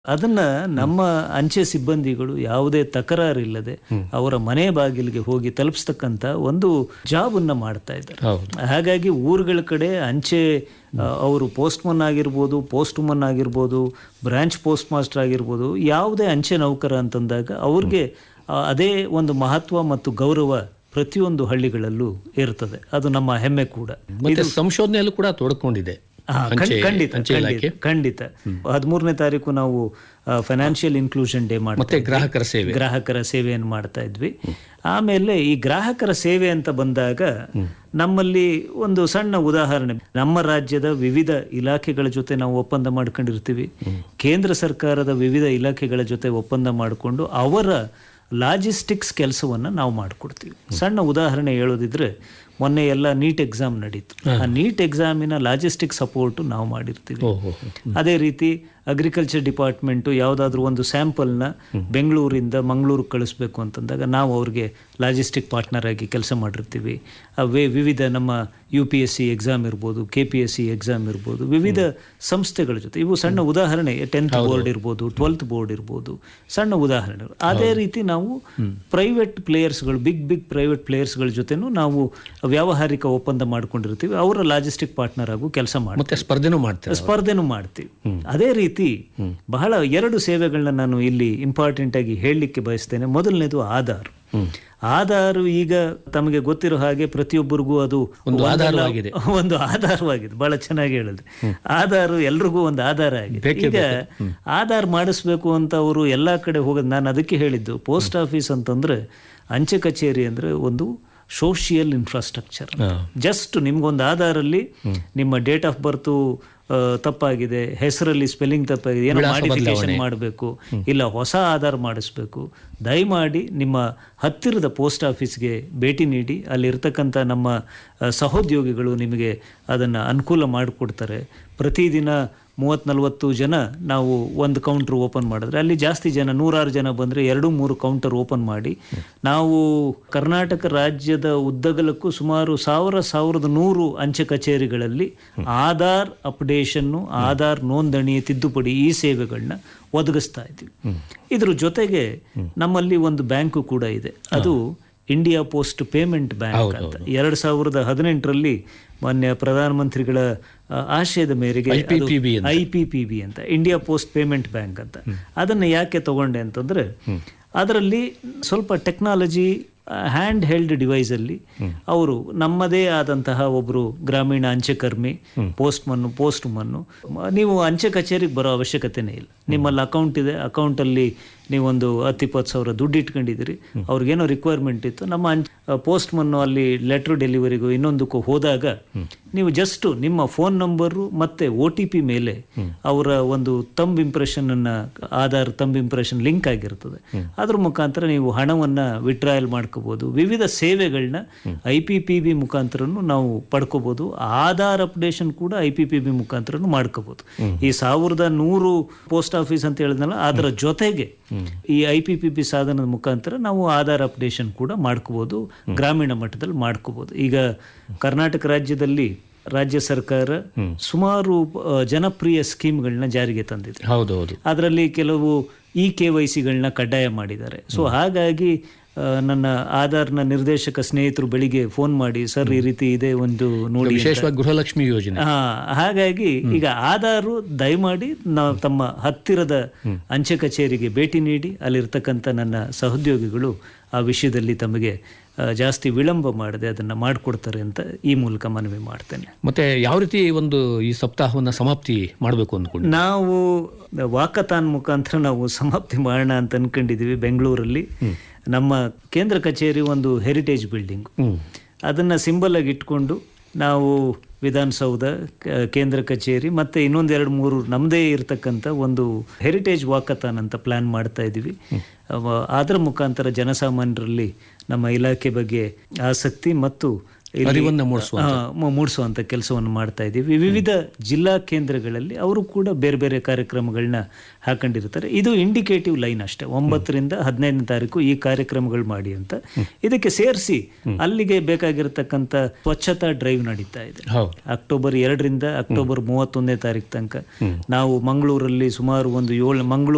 ಅದನ್ನ ನಮ್ಮ ಅಂಚೆ ಸಿಬ್ಬಂದಿಗಳು ಯಾವುದೇ ತಕರಾರಿಲ್ಲದೆ ಅವರ ಮನೆ ಬಾಗಿಲಿಗೆ ಹೋಗಿ ತಲುಪಿಸ್ತಕ್ಕಂತ ಒಂದು ಜಾಬ್ ಅನ್ನ ಮಾಡ್ತಾ ಇದ್ದಾರೆ ಹೌದು ಹಾಗಾಗಿ ಊರುಗಳ ಕಡೆ ಅಂಚೆ ಆ, ಅವರು ಪೋಸ್ಟ್ಮನ್ ಆಗಿರ್ಬೋದು ಪೋಸ್ಟ್ಮನ್ ಆಗಿರ್ಬೋದು ಬ್ರಾಂಚ್ ಪೋಸ್ಟ್ ಮಾಸ್ಟರ್ ಆಗಿರ್ಬೋದು ಯಾವುದೇ ಅಂಚೆ ನೌಕರ ಅಂತಂದಾಗ ಅವ್ರಿಗೆ ಆ, ಅದೇ ಒಂದು ಮಹತ್ವ ಮತ್ತು ಗೌರವ ಪ್ರತಿಯೊಂದು ಹಳ್ಳಿಗಳಲ್ಲೂ ಇರ್ತದೆ ಅದು ನಮ್ಮ ಹೆಮ್ಮೆ ಕೂಡ ಮತ್ತೆ ಸಂಶೋಧನೆಯಲ್ಲೂ ಕೂಡ ತೊಡ್ಕೊಂಡಿದೆ ಹಾ, ಖಂಡ್- ಅಂಚೆ ಖಂಡಿತ ಅಂಚೆ ಇಲಾಖೆ ಖಂಡಿತ ಹದಿಮೂರನೇ ತಾರೀಕು ನಾವು ಫೈನಾನ್ಷಿಯಲ್ ಇನ್ಕ್ಲೂಷನ್ ಡೇ ಮತ್ತೆ ಮಾಡ್ತಾ ಗ್ರಾಹಕರ ಸೇವೆ ಗ್ರಾಹಕರ ಸೇವೆಯನ್ನು ಮಾಡ್ತಾ ಇದ್ವಿ ಆಮೇಲೆ ಈ ಗ್ರಾಹಕರ ಸೇವೆ ಅಂತ ಬಂದಾಗ ನಮ್ಮಲ್ಲಿ ಒಂದು ಸಣ್ಣ ಉದಾಹರಣೆ ನಮ್ಮ ರಾಜ್ಯದ ವಿವಿಧ ಇಲಾಖೆಗಳ ಜೊತೆ ನಾವು ಒಪ್ಪಂದ ಮಾಡ್ಕೊಂಡಿರ್ತೀವಿ ಕೇಂದ್ರ ಸರ್ಕಾರದ ವಿವಿಧ ಇಲಾಖೆಗಳ ಜೊತೆ ಒಪ್ಪಂದ ಮಾಡಿಕೊಂಡು ಅವರ ಲಾಜಿಸ್ಟಿಕ್ಸ್ ಕೆಲಸವನ್ನ ನಾವು ಮಾಡಿಕೊಡ್ತೀವಿ ಸಣ್ಣ ಉದಾಹರಣೆ ಹೇಳೋದಿದ್ರೆ ಮೊನ್ನೆ ಎಲ್ಲ ನೀಟ್ ಎಕ್ಸಾಮ್ ನಡೀತು ಆ ನೀಟ್ ಎಕ್ಸಾಮಿನ ಲಾಜಿಸ್ಟಿಕ್ ಸಪೋರ್ಟ್ ನಾವು ಮಾಡಿರ್ತೀವಿ ಓಹೋ ಅದೇ ರೀತಿ ಅಗ್ರಿಕಲ್ಚರ್ ಡಿಪಾರ್ಟ್ಮೆಂಟು ಯಾವುದಾದ್ರೂ ಒಂದು ಸ್ಯಾಂಪಲ್ನ ಬೆಂಗಳೂರಿಂದ ಮಂಗಳೂರು ಕಳಿಸ್ಬೇಕು ಅಂತಂದಾಗ ನಾವು ಅವ್ರಿಗೆ ಲಾಜಿಸ್ಟಿಕ್ ಪಾರ್ಟ್ನರ್ ಆಗಿ ಕೆಲಸ ಮಾಡಿರ್ತೀವಿ ಅವೇ ವಿವಿಧ ನಮ್ಮ U P S C exam ಇರ್ಬೋದು K P S C exam ಇರ್ಬೋದು ವಿವಿಧ ಸಂಸ್ಥೆಗಳ ಜೊತೆ ಇವು ಸಣ್ಣ ಉದಾಹರಣೆ ಟೆಂತ್ ಬೋರ್ಡ್ ಇರ್ಬೋದು ಟ್ವೆಲ್ತ್ ಬೋರ್ಡ್ ಇರ್ಬೋದು ಸಣ್ಣ ಉದಾಹರಣೆಗಳು ಅದೇ ರೀತಿ ನಾವು ಪ್ರೈವೇಟ್ ಪ್ಲೇಯರ್ಸ್ಗಳು ಬಿಗ್ ಬಿಗ್ ಪ್ರೈವೇಟ್ ಪ್ಲೇಯರ್ಸ್ಗಳ ಜೊತೆನೂ ನಾವು ವ್ಯಾವಹಾರಿಕ ಒಪ್ಪಂದ ಮಾಡ್ಕೊಂಡಿರ್ತೀವಿ ಅವರ ಲಾಜಿಸ್ಟಿಕ್ ಪಾರ್ಟ್ನರ್ ಆಗು ಕೆಲಸ ಮಾಡ್ತೀವಿ ಮತ್ತೆ ಸ್ಪರ್ಧೆನೂ ಮಾಡ್ತಾರೆ ಸ್ಪರ್ಧೆನೂ ಮಾಡ್ತೀವಿ ಅದೇ ರೀತಿ ಬಹಳ ಎರಡು ಸೇವೆಗಳನ್ನ ನಾನು ಇಲ್ಲಿ ಇಂಪಾರ್ಟೆಂಟ್ ಆಗಿ ಹೇಳಲಿಕ್ಕೆ ಬಯಸ್ತೇನೆ ಮೊದಲನೇದು ಆಧಾರ್ ಆಧಾರ್ ಈಗ ತಮಗೆ ಗೊತ್ತಿರೋ ಹಾಗೆ ಪ್ರತಿಯೊಬ್ಬರಿಗೂ ಅದು ಒಂದು ಒಂದಲ್ಲ- ಆಧಾರವಾಗಿದೆ. ಒಂದು ಆಧಾರವಾಗಿದೆ ಬಹಳ ಚೆನ್ನಾಗಿ ಹೇಳಿದ್ರೆ ಆಧಾರ್ ಎಲ್ರಿಗೂ ಒಂದು ಆಧಾರ ಆಗಿದೆ ಈಗ ಆಧಾರ್ ಮಾಡಿಸ್ಬೇಕು ಅಂತ ಅವರು ಎಲ್ಲಾ ಕಡೆ ಹೋಗೋದು ನಾನು ಅದಕ್ಕೆ ಹೇಳಿದ್ದು ಪೋಸ್ಟ್ ಆಫೀಸ್ ಅಂತಂದ್ರೆ ಅಂಚೆ ಕಚೇರಿ ಅಂದ್ರೆ ಒಂದು ಸೋಷಿಯಲ್ ಇನ್ಫ್ರಾಸ್ಟ್ರಕ್ಚರ್ ಹಾ. ಜಸ್ಟ್ ನಿಮ್ಗೊಂದು ಆಧಾರಲ್ಲಿ ನಿಮ್ಮ ಡೇಟ್ ಆಫ್ ಬರ್ತು ತಪ್ಪಾಗಿದೆ ಹೆಸರಲ್ಲಿ ಸ್ಪೆಲ್ಲಿಂಗ್ ತಪ್ಪಾಗಿದೆ ಏನೋ ಮಾಡಿಫಿಕೇಶನ್ ಮಾಡಬೇಕು ಇಲ್ಲ ಹೊಸ ಆಧಾರ್ ಮಾಡಿಸ್ಬೇಕು ದಯಮಾಡಿ ನಿಮ್ಮ ಹತ್ತಿರದ ಪೋಸ್ಟ್ ಆಫೀಸ್ಗೆ ಭೇಟಿ ನೀಡಿ ಅಲ್ಲಿರ್ತಕ್ಕಂಥ ನಮ್ಮ ಆ, ಸಹೋದ್ಯೋಗಿಗಳು ನಿಮಗೆ ಅದನ್ನು ಅನುಕೂಲ ಮಾಡಿಕೊಡ್ತಾರೆ ಪ್ರತಿದಿನ ಮೂವತ್ತು ನಲವತ್ತು ಜನ ನಾವು ಒಂದು ಕೌಂಟರ್ ಓಪನ್ ಮಾಡಿದ್ರೆ ಅಲ್ಲಿ ಜಾಸ್ತಿ ಜನ ನೂರಾರು ಜನ ಬಂದರೆ ಎರಡು ಮೂರು ಕೌಂಟರ್ ಓಪನ್ ಮಾಡಿ ನಾವು ಕರ್ನಾಟಕ ರಾಜ್ಯದ ಉದ್ದಗಲಕ್ಕೂ ಸುಮಾರು ಸಾವಿರ ಸಾವಿರದ ನೂರು ಅಂಚೆ ಕಚೇರಿಗಳಲ್ಲಿ ಆಧಾರ್ ಅಪ್ಡೇಷನ್ನು ಆಧಾರ್ ನೋಂದಣಿ ತಿದ್ದುಪಡಿ ಈ ಸೇವೆಗಳನ್ನ ಒದಗಿಸ್ತಾ ಇದ್ದೀವಿ ಇದ್ರ ಜೊತೆಗೆ ನಮ್ಮಲ್ಲಿ ಒಂದು ಬ್ಯಾಂಕು ಕೂಡ ಇದೆ ಅದು ಇಂಡಿಯಾ ಪೋಸ್ಟ್ ಪೇಮೆಂಟ್ ಬ್ಯಾಂಕ್ ಅಂತ ಎರಡು ಸಾವಿರದ ಹದಿನೆಂಟರಲ್ಲಿ ಮಾನ್ಯ ಪ್ರಧಾನಮಂತ್ರಿಗಳ ಆ, ಆಶಯದ ಮೇರೆಗೆ IPPB I P P B ಅಂತ ಇಂಡಿಯಾ ಪೋಸ್ಟ್ ಪೇಮೆಂಟ್ ಬ್ಯಾಂಕ್ ಅಂತ ಅದನ್ನು ಯಾಕೆ ತಗೊಂಡೆ ಅಂತಂದ್ರೆ ಅದರಲ್ಲಿ ಸ್ವಲ್ಪ ಟೆಕ್ನಾಲಜಿ ಹ್ಯಾಂಡ್ ಹೆಲ್ಡ್ ಡಿವೈಸ್ ಅಲ್ಲಿ ಅವರು ನಮ್ಮದೇ ಆದಂತಹ ಒಬ್ರು ಗ್ರಾಮೀಣ ಅಂಚೆಕರ್ಮಿ ಪೋಸ್ಟ್ ಮನ್ನು ಪೋಸ್ಟ್ ಮನ್ನು ನೀವು ಅಂಚೆ ಕಚೇರಿಗೆ ಬರೋ ಅವಶ್ಯಕತೆನೇ ಇಲ್ಲ ನಿಮ್ಮಲ್ಲಿ ಅಕೌಂಟ್ ಇದೆ ಅಕೌಂಟ್ ಅಲ್ಲಿ ನೀವೊಂದು ಹತ್ತು ಇಪ್ಪತ್ತು ಸಾವಿರ ದುಡ್ಡು ಇಟ್ಕೊಂಡಿದ್ದೀರಿ ಅವ್ರಿಗೇನೋ ರಿಕ್ವೈರ್ಮೆಂಟ್ ಇತ್ತು ನಮ್ಮ ಪೋಸ್ಟ್ ಮನ್ನು ಅಲ್ಲಿ ಲೆಟರ್ ಡೆಲಿವರಿಗೂ ಇನ್ನೊಂದಕ್ಕೂ ಹೋದಾಗ ನೀವು ಜಸ್ಟ್ ನಿಮ್ಮ ಫೋನ್ ನಂಬರು ಮತ್ತೆ ಒ ಟಿ ಪಿ ಮೇಲೆ ಅವರ ಒಂದು ತಂಬ್ ಇಂಪ್ರೆಷನ್ ಅನ್ನ ಆಧಾರ್ ತಂಬ್ ಇಂಪ್ರೆಷನ್ ಲಿಂಕ್ ಆಗಿರ್ತದೆ ಅದ್ರ ಮುಖಾಂತರ ನೀವು ಹಣವನ್ನ ವಿಡ್ರಾಯಲ್ ಮಾಡ್ಕೋಬಹುದು ವಿವಿಧ ಸೇವೆಗಳನ್ನ ಐ ಪಿ ಪಿ ಬಿ ಮುಖಾಂತರನು ನಾವು ಪಡ್ಕೋಬಹುದು ಆಧಾರ್ ಅಪ್ಡೇಷನ್ ಕೂಡ ಐ ಪಿ ಪಿ ಬಿ ಮುಖಾಂತರನು ಮಾಡ್ಕೋಬಹುದು ಈ ಸಾವಿರದ ನೂರು ಪೋಸ್ಟ್ ಆಫೀಸ್ ಅಂತ ಹೇಳಿದ್ನಲ್ಲ ಅದರ ಜೊತೆಗೆ ಈ ಐ ಪಿ ಪಿ ಬಿ ಸಾಧನದ ಮುಖಾಂತರ ನಾವು ಆಧಾರ್ ಅಪ್ಡೇಷನ್ ಕೂಡ ಮಾಡ್ಕೋಬಹುದು ಗ್ರಾಮೀಣ ಮಟ್ಟದಲ್ಲಿ ಮಾಡ್ಕೋಬಹುದು ಈಗ ಕರ್ನಾಟಕ ರಾಜ್ಯದಲ್ಲಿ ರಾಜ್ಯ ಸರ್ಕಾರ ಸುಮಾರು ಆ, ಜನಪ್ರಿಯ ಸ್ಕೀಮ್ಗಳನ್ನ ಜಾರಿಗೆ ತಂದಿದೆ ಹೌದು ಹೌದು ಅದರಲ್ಲಿ ಕೆಲವು ಇ ಕೆ ವೈ ಸಿಗಳನ್ನ ಕಡ್ಡಾಯ ಮಾಡಿದ್ದಾರೆ ಸೊ ಹಾಗಾಗಿ ಆ, ನನ್ನ ಆಧಾರ್ನ ನಿರ್ದೇಶಕ ಸ್ನೇಹಿತರು ಬೆಳಿಗ್ಗೆ ಫೋನ್ ಮಾಡಿ ಸರ್ ಈ ರೀತಿ ಇದೆ ಒಂದು ನೋಡಿ ಅಂತ. ವಿಶೇಷವಾಗಿ ಗೃಹಲಕ್ಷ್ಮಿ ಯೋಜನೆ ಹಾ ಹಾಗಾಗಿ ಈಗ ಆಧಾರು ದಯಮಾಡಿ ನಾವು ತಮ್ಮ ಹತ್ತಿರದ ಅಂಚೆ ಕಚೇರಿಗೆ ಭೇಟಿ ನೀಡಿ ಅಲ್ಲಿರ್ತಕ್ಕಂಥ ನನ್ನ ಸಹೋದ್ಯೋಗಿಗಳು ಆ ವಿಷಯದಲ್ಲಿ ತಮಗೆ ಆ, ಜಾಸ್ತಿ ವಿಳಂಬ ಮಾಡದೆ ಅದನ್ನ ಮಾಡಿಕೊಡ್ತಾರೆ ಅಂತ ಈ ಮೂಲಕ ಮನವಿ ಮಾಡ್ತೇನೆ ಮತ್ತೆ ಯಾವ ರೀತಿ ಒಂದು ಈ ಸಪ್ತಾಹವನ್ನ ಸಮಾಪ್ತಿ ಮಾಡಬೇಕು ಅಂದ್ಕೊಂಡು ನಾವು ವಾಕತಾನ್ ಮುಖಾಂತರ ನಾವು ಸಮಾಪ್ತಿ ಮಾಡೋಣ ಅಂತ ಅನ್ಕೊಂಡಿದೀವಿ ಬೆಂಗಳೂರಲ್ಲಿ ನಮ್ಮ ಕೇಂದ್ರ ಕಚೇರಿ ಒಂದು ಹೆರಿಟೇಜ್ ಬಿಲ್ಡಿಂಗ್ ಹ್ಮ್ ಅದನ್ನ ಸಿಂಬಲ್ ಆಗಿ ಇಟ್ಕೊಂಡು ನಾವು ವಿಧಾನಸೌಧ ಕ- ಕೇಂದ್ರ ಕಚೇರಿ ಮತ್ತೆ ಇನ್ನೊಂದು ಎರಡು ಮೂರು ನಮ್ಮದೇ ಇರತಕ್ಕಂಥ ಒಂದು ಹೆರಿಟೇಜ್ ವಾಕಥಾನ್ ಅಂತ ಪ್ಲಾನ್ ಮಾಡ್ತಾ ಇದ್ದೀವಿ ಅವ- ಅದರ ಮುಖಾಂತರ ಜನಸಾಮಾನ್ಯರಲ್ಲಿ ನಮ್ಮ ಇಲಾಖೆ ಬಗ್ಗೆ ಆಸಕ್ತಿ ಮತ್ತು ಇಲ್ಲಿ- ಅರಿವನ್ನ ಮೂಡಿಸುವ ಆ, ಮ- ಮೂಡಿಸುವಂತ ಕೆಲಸವನ್ನು ಮಾಡ್ತಾ ಇದ್ದೀವಿ ವಿವಿಧ ಜಿಲ್ಲಾ ಕೇಂದ್ರಗಳಲ್ಲಿ ಅವರು ಕೂಡ ಬೇರೆ ಬೇರೆ ಕಾರ್ಯಕ್ರಮಗಳನ್ನ ಹಾಕೊಂಡಿರ್ತಾರೆ ಇದು ಇಂಡಿಕೇಟಿವ್ ಲೈನ್ ಅಷ್ಟೇ ಒಂಬತ್ತರಿಂದ ಹದಿನೈದನೇ ತಾರೀಕು ಈ ಕಾರ್ಯಕ್ರಮಗಳು ಮಾಡಿ ಅಂತ ಇದಕ್ಕೆ ಸೇರಿಸಿ ಅಲ್ಲಿಗೆ ಬೇಕಾಗಿರತಕ್ಕಂಥ ಸ್ವಚ್ಛತಾ ಡ್ರೈವ್ ನಡೀತಾ ಇದೆ ಹೌದು ಅಕ್ಟೋಬರ್ ಎರಡರಿಂದ ಅಕ್ಟೋಬರ್ ಮೂವತ್ತೊಂದನೇ ತಾರೀಕು ತನಕ ನಾವು ಮಂಗಳೂರಲ್ಲಿ ಸುಮಾರು ಒಂದು ಏಳು ಮಂಗಳೂರು